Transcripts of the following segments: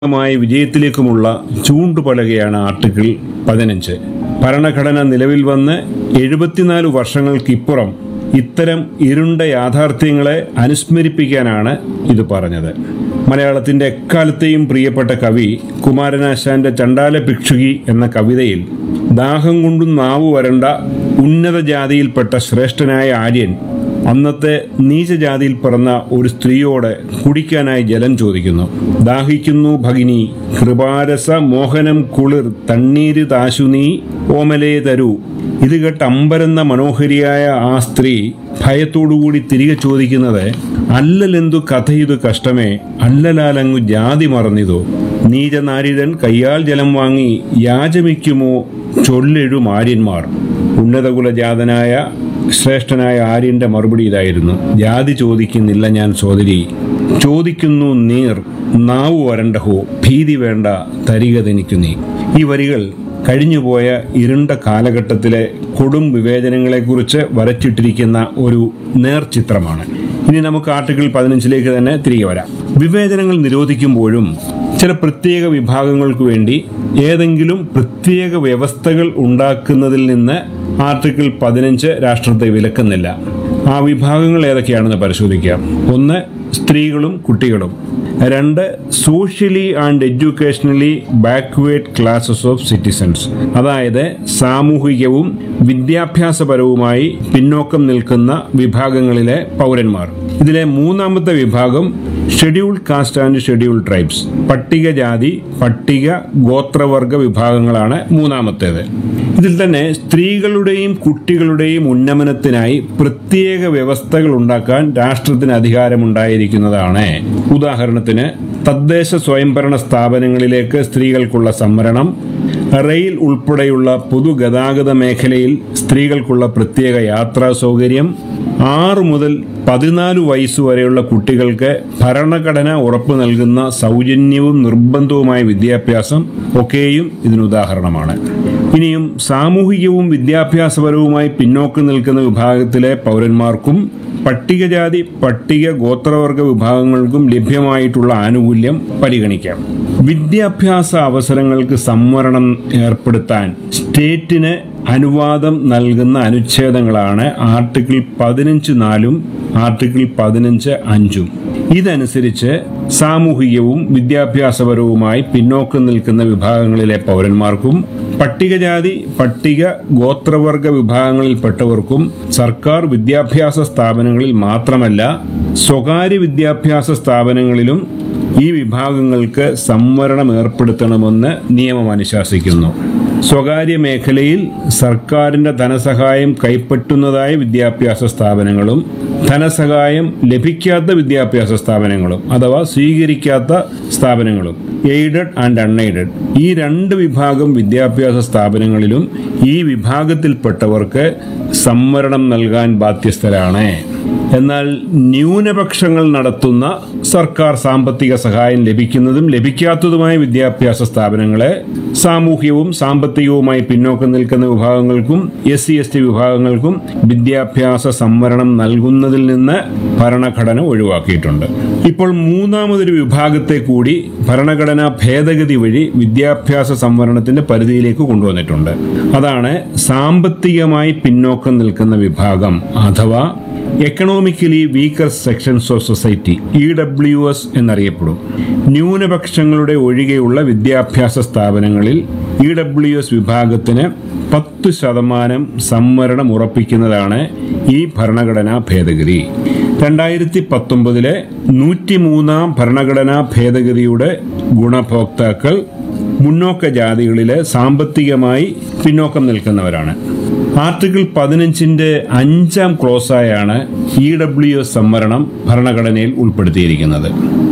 മായ വിജയത്തിലേക്കുമുള്ള ചൂണ്ടുപലകയാണ് article പതിനഞ്ച് ഭരണഘടന നിലവിൽ വന്ന് എഴുപത്തിനാല് വർഷങ്ങൾക്കിപ്പുറം ഇത്തരം ഇരുണ്ട യാഥാർത്ഥ്യങ്ങളെ അനുസ്മരിപ്പിക്കാനാണ് ഇത് പറഞ്ഞത് മലയാളത്തിന്റെ എക്കാലത്തെയും പ്രിയപ്പെട്ട കവി കുമാരനാശാന്റെ ചണ്ടാല ഭിക്ഷുകി എന്ന കവിതയിൽ ദാഹം കൊണ്ടും നാവു വരണ്ട ഉന്നത ജാതിയിൽപ്പെട്ട ശ്രേഷ്ഠനായ ആര്യൻ അന്നത്തെ നീചജാതിയിൽ പിറന്ന ഒരു സ്ത്രീയോട് കുടിക്കാനായി ജലം ചോദിക്കുന്നു ദാഹിക്കുന്നു ഭഗിനി കൃപാരസ മോഹനം കുളിർ തണ്ണീര് താശു നീ ഓമലേ തരൂ ഇത് കേട്ട് അമ്പരന്ന മനോഹരിയായ ആ സ്ത്രീ ഭയത്തോടുകൂടി തിരികെ ചോദിക്കുന്നത് അല്ലലെന്തു കഥയിതു കഷ്ടമേ അല്ലലാലങ്ങു ജാതി മറന്നിതോ നീചനാരിതൻ കയ്യാൽ ജലം വാങ്ങി യാചമിക്കുമോ ചൊല്ലെഴു ആര്യന്മാർ ഉന്നതകുലജാതനായ ശ്രേഷ്ഠനായ ആര്യന്റെ മറുപടി ഇതായിരുന്നു ജാതി ചോദിക്കുന്നില്ല ഞാൻ സോദരി ചോദിക്കുന്നു നീർ നാവു വരണ്ടഹോ ഭീതി വേണ്ട തരികതെനിക്കു നീ ഈ വരികൾ കഴിഞ്ഞുപോയ ഇരുണ്ട കാലഘട്ടത്തിലെ കൊടും വിവേചനങ്ങളെക്കുറിച്ച് വരച്ചിട്ടിരിക്കുന്ന ഒരു നേർചിത്രമാണ് ഇനി നമുക്ക് ആർട്ടിക്കിൾ പതിനഞ്ചിലേക്ക് തന്നെ തിരികെ വരാം വിവേചനങ്ങൾ നിരോധിക്കുമ്പോഴും ചില പ്രത്യേക വിഭാഗങ്ങൾക്ക് വേണ്ടി ഏതെങ്കിലും പ്രത്യേക വ്യവസ്ഥകൾ ഉണ്ടാക്കുന്നതിൽ നിന്ന് ആർട്ടിക്കിൾ പതിനഞ്ച് രാഷ്ട്രത്തെ വിലക്കുന്നില്ല ആ വിഭാഗങ്ങൾ ഏതൊക്കെയാണെന്ന് പരിശോധിക്കാം ഒന്ന് സ്ത്രീകളും കുട്ടികളും രണ്ട് socially and educationally backward classes of citizens അതായത് സാമൂഹികവും വിദ്യാഭ്യാസപരവുമായി പിന്നോക്കം നിൽക്കുന്ന വിഭാഗങ്ങളിലെ പൗരന്മാർ ഇതിലെ മൂന്നാമത്തെ വിഭാഗം scheduled caste and scheduled tribes പട്ടികജാതി പട്ടിക ഗോത്രവർഗ വിഭാഗങ്ങളാണ് മൂന്നാമത്തേത് ഇതിൽ തന്നെ സ്ത്രീകളുടെയും കുട്ടികളുടെയും ഉന്നമനത്തിനായി പ്രത്യേക വ്യവസ്ഥകൾ ഉണ്ടാക്കാൻ രാഷ്ട്രത്തിന് അധികാരമുണ്ടായിരിക്കുന്നതാണ് ഉദാഹരണത്തിന് തദ്ദേശ സ്വയംഭരണ സ്ഥാപനങ്ങളിലേക്ക് സ്ത്രീകൾക്കുള്ള സംവരണം റെയിൽ ഉൾപ്പെടെയുള്ള പൊതുഗതാഗത മേഖലയിൽ സ്ത്രീകൾക്കുള്ള പ്രത്യേക യാത്രാ സൗകര്യം ആറ് മുതൽ പതിനാല് വയസ്സ് വരെയുള്ള കുട്ടികൾക്ക് ഭരണഘടന ഉറപ്പു നൽകുന്ന സൗജന്യവും നിർബന്ധവുമായ വിദ്യാഭ്യാസം ഒക്കെയും ഇതിനുദാഹരണമാണ് ഇനിയും സാമൂഹികവും വിദ്യാഭ്യാസപരവുമായി പിന്നോക്കം നിൽക്കുന്ന വിഭാഗത്തിലെ പൗരന്മാർക്കും പട്ടികജാതി പട്ടിക ഗോത്രവർഗ വിഭാഗങ്ങൾക്കും ലഭ്യമായിട്ടുള്ള ആനുകൂല്യം പരിഗണിക്കാം വിദ്യാഭ്യാസ അവസരങ്ങൾക്ക് സംവരണം ഏർപ്പെടുത്താൻ സ്റ്റേറ്റിന് അനുവാദം നൽകുന്ന അനുച്ഛേദങ്ങളാണ് ആർട്ടിക്കിൾ പതിനഞ്ച് നാലും ആർട്ടിക്കിൾ പതിനഞ്ച് അഞ്ചും ഇതനുസരിച്ച് സാമൂഹികവും വിദ്യാഭ്യാസപരവുമായി പിന്നോക്കം നിൽക്കുന്ന വിഭാഗങ്ങളിലെ പൗരന്മാർക്കും പട്ടികജാതി പട്ടിക ഗോത്രവർഗ വിഭാഗങ്ങളിൽപ്പെട്ടവർക്കും സർക്കാർ വിദ്യാഭ്യാസ സ്ഥാപനങ്ങളിൽ മാത്രമല്ല സ്വകാര്യ വിദ്യാഭ്യാസ സ്ഥാപനങ്ങളിലും ഈ വിഭാഗങ്ങൾക്ക് സംവരണം ഏർപ്പെടുത്തണമെന്ന് നിയമം അനുശാസിക്കുന്നു സ്വകാര്യ മേഖലയിൽ സർക്കാരിന്റെ ധനസഹായം കൈപ്പറ്റുന്നതായ വിദ്യാഭ്യാസ സ്ഥാപനങ്ങളും ധനസഹായം ലഭിക്കാത്ത വിദ്യാഭ്യാസ സ്ഥാപനങ്ങളും അഥവാ സ്വീകരിക്കാത്ത സ്ഥാപനങ്ങളും എയ്ഡഡ് ആൻഡ് അൺഎയ്ഡഡ് ഈ രണ്ട് വിഭാഗം വിദ്യാഭ്യാസ സ്ഥാപനങ്ങളിലും ഈ വിഭാഗത്തിൽപ്പെട്ടവർക്ക് സംവരണം നൽകാൻ ബാധ്യസ്ഥരാണ് എന്നാൽ ന്യൂനപക്ഷങ്ങൾ നടത്തുന്ന സർക്കാർ സാമ്പത്തിക സഹായം ലഭിക്കുന്നതും ലഭിക്കാത്തതുമായ വിദ്യാഭ്യാസ സ്ഥാപനങ്ങളെ സാമൂഹ്യവും സാമ്പത്തികവുമായി പിന്നോക്കം നിൽക്കുന്ന വിഭാഗങ്ങൾക്കും എസ് സി എസ് ടി വിഭാഗങ്ങൾക്കും വിദ്യാഭ്യാസ സംവരണം നൽകുന്നതിൽ നിന്ന് ഭരണഘടന ഒഴിവാക്കിയിട്ടുണ്ട് ഇപ്പോൾ മൂന്നാമതൊരു വിഭാഗത്തെ കൂടി ഭരണഘടനാ ഭേദഗതി വഴി വിദ്യാഭ്യാസ സംവരണത്തിന്റെ പരിധിയിലേക്ക് കൊണ്ടുവന്നിട്ടുണ്ട് അതാണ് സാമ്പത്തികമായി പിന്നോക്കം നിൽക്കുന്ന വിഭാഗം അഥവാ economically weaker sections of society E W S എന്നറിയപ്പെടും ന്യൂനപക്ഷങ്ങളുടെ ഒഴികെയുള്ള വിദ്യാഭ്യാസ സ്ഥാപനങ്ങളിൽ ഇ ഡബ്ല്യു എസ് വിഭാഗത്തിന് പത്ത് ശതമാനം സംവരണം ഉറപ്പിക്കുന്നതാണ് ഈ ഭരണഘടനാ ഭേദഗതി രണ്ടായിരത്തി പത്തൊമ്പതിലെ നൂറ്റിമൂന്നാം ഭരണഘടനാ ഭേദഗതിയുടെ ഗുണഭോക്താക്കൾ മുന്നോക്ക ജാതികളിലെ സാമ്പത്തികമായി പിന്നോക്കം നിൽക്കുന്നവരാണ് ആർട്ടിക്കിൾ പതിനഞ്ചിന്റെ അഞ്ചാം ക്ലോസായാണ് ഇ ഡബ്ല്യു എസ് സംവരണം ഭരണഘടനയിൽ ഉൾപ്പെടുത്തിയിരിക്കുന്നത്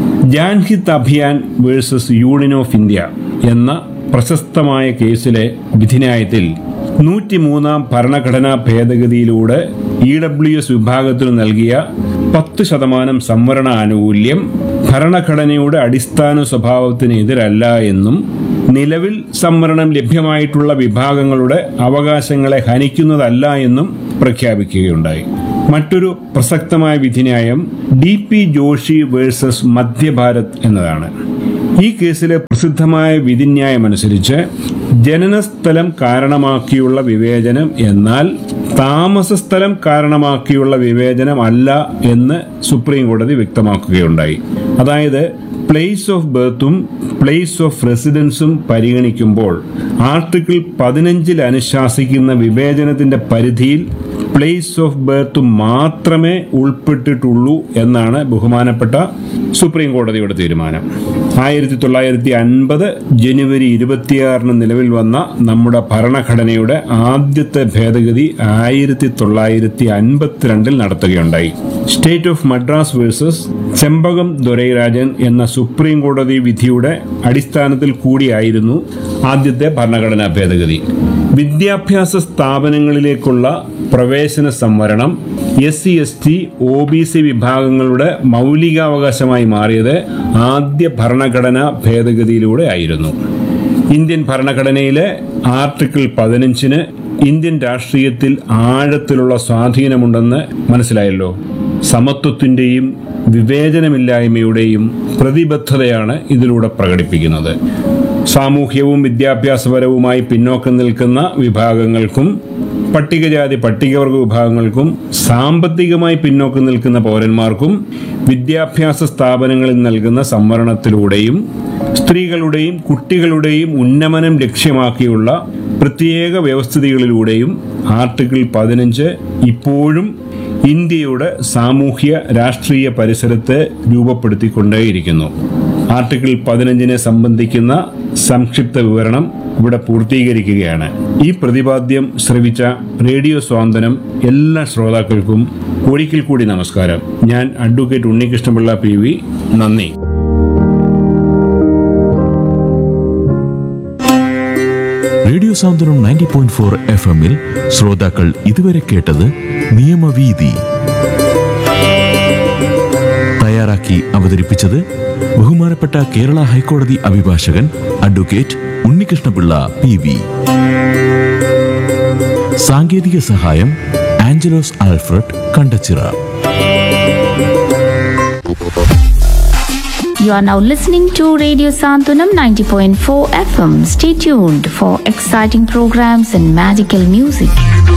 Janhit Abhiyan versus union of India എന്ന പ്രശസ്തമായ കേസിലെ വിധിന്യായത്തിൽ നൂറ്റിമൂന്നാം ഭരണഘടനാ ഭേദഗതിയിലൂടെ ഇ ഡബ്ല്യു എസ് വിഭാഗത്തിന് നൽകിയ പത്ത് ശതമാനം സംവരണ ആനുകൂല്യം ഭരണഘടനയുടെ അടിസ്ഥാന സ്വഭാവത്തിന് എതിരല്ല എന്നും നിലവിൽ സംവരണം ലഭ്യമായിട്ടുള്ള വിഭാഗങ്ങളുടെ അവകാശങ്ങളെ ഹനിക്കുന്നതല്ല എന്നും പ്രഖ്യാപിക്കുകയുണ്ടായി മറ്റൊരു പ്രസക്തമായ വിധിന്യായം D P Joshi versus Madhya Bharat എന്നതാണ് ഈ കേസിലെ പ്രസിദ്ധമായ വിധിന്യായമനുസരിച്ച് ജനനസ്ഥലം കാരണമാക്കിയുള്ള വിവേചനം എന്നാൽ താമസസ്ഥലം കാരണമാക്കിയുള്ള വിവേചനം അല്ല എന്ന് സുപ്രീം കോടതി വ്യക്തമാക്കുകയുണ്ടായി അതായത് പ്ലേസ് ഓഫ് ബർത്തും പ്ലേസ് ഓഫ് റെസിഡൻസും പരിഗണിക്കുമ്പോൾ ആർട്ടിക്കിൾ പതിനഞ്ചിൽ അനുശാസിക്കുന്ന വിവേചനത്തിന്റെ പരിധിയിൽ പ്ലേസ് ഓഫ് ബർത്ത് മാത്രമേ ഉൾപ്പെട്ടിട്ടുള്ളൂ എന്നാണ് ബഹുമാനപ്പെട്ട സുപ്രീം കോടതിയുടെ തീരുമാനം ആയിരത്തി തൊള്ളായിരത്തി അൻപത് ജനുവരി ഇരുപത്തിയാറിന് നിലവിൽ വന്ന നമ്മുടെ ഭരണഘടനയുടെ ആദ്യത്തെ ഭേദഗതി ആയിരത്തി തൊള്ളായിരത്തി അൻപത്തിരണ്ടിൽ നടത്തുകയുണ്ടായി state of Madras versus Champakam Dorairajan എന്ന സുപ്രീം കോടതി വിധിയുടെ അടിസ്ഥാനത്തിൽ കൂടിയായിരുന്നു ആദ്യത്തെ ഭരണഘടനാ ഭേദഗതി വിദ്യാഭ്യാസ സ്ഥാപനങ്ങളിലേക്കുള്ള പ്രവേശന സംവരണം S C S T O B C വിഭാഗങ്ങളുടെ മൗലികാവകാശമായി മാറിയത് ആദ്യ ഭരണഘടനാ ഭേദഗതിയിലൂടെ ആയിരുന്നു ഇന്ത്യൻ ഭരണഘടനയിലെ ആർട്ടിക്കിൾ പതിനഞ്ചിന് ഇന്ത്യൻ രാഷ്ട്രീയത്തിൽ ആഴത്തിലുള്ള സ്വാധീനമുണ്ടെന്ന് മനസ്സിലായല്ലോ സമത്വത്തിന്റെയും വിവേചനമില്ലായ്മയുടെയും പ്രതിബദ്ധതയാണ് ഇതിലൂടെ പ്രകടിപ്പിക്കുന്നത് സാമൂഹ്യവും വിദ്യാഭ്യാസപരവുമായി പിന്നോക്കം നിൽക്കുന്ന വിഭാഗങ്ങൾക്കും പട്ടികജാതി പട്ടികവർഗ വിഭാഗങ്ങൾക്കും സാമ്പത്തികമായി പിന്നോക്കം നിൽക്കുന്ന പൗരന്മാർക്കും വിദ്യാഭ്യാസ സ്ഥാപനങ്ങളിൽ നൽകുന്ന സംവരണത്തിലൂടെയും സ്ത്രീകളുടെയും കുട്ടികളുടെയും ഉന്നമനം ലക്ഷ്യമാക്കിയുള്ള പ്രത്യേക വ്യവസ്ഥിതികളിലൂടെയും ആർട്ടിക്കിൾ പതിനഞ്ച് ഇപ്പോഴും ഇന്ത്യയുടെ സാമൂഹ്യ രാഷ്ട്രീയ പരിസരത്തെ രൂപപ്പെടുത്തിക്കൊണ്ടേയിരിക്കുന്നു ആർട്ടിക്കിൾ പതിനഞ്ചിനെ സംബന്ധിക്കുന്ന സംക്ഷിപ്ത വിവരണം ഇവിടെ പൂർത്തീകരിക്കുകയാണ് ഈ പ്രതിപാദ്യം ശ്രവിച്ച റേഡിയോ സ്വാന്തനം എല്ലാ ശ്രോതാക്കൾക്കും ഒരിക്കൽ കൂടി നമസ്കാരം ഞാൻ അഡ്വക്കേറ്റ് ഉണ്ണികൃഷ്ണപിള്ള പി വി നന്ദി radio Santhwanam ninety point four F എമ്മിൽ ശ്രോതാക്കൾ ഇതുവരെ കേട്ടത് നിയമവീതി തയ്യാറാക്കി അവതരിപ്പിച്ചത് ബഹുമാനപ്പെട്ട കേരള ഹൈക്കോടതി അഭിഭാഷകൻ അഡ്വക്കേറ്റ് ഉണ്ണികൃഷ്ണപിള്ള പി വി സാങ്കേതിക സഹായം Angelos Alfred Kandachira You are now listening to Radio Santunam 90.4 FM. Stay tuned for exciting programs and magical music.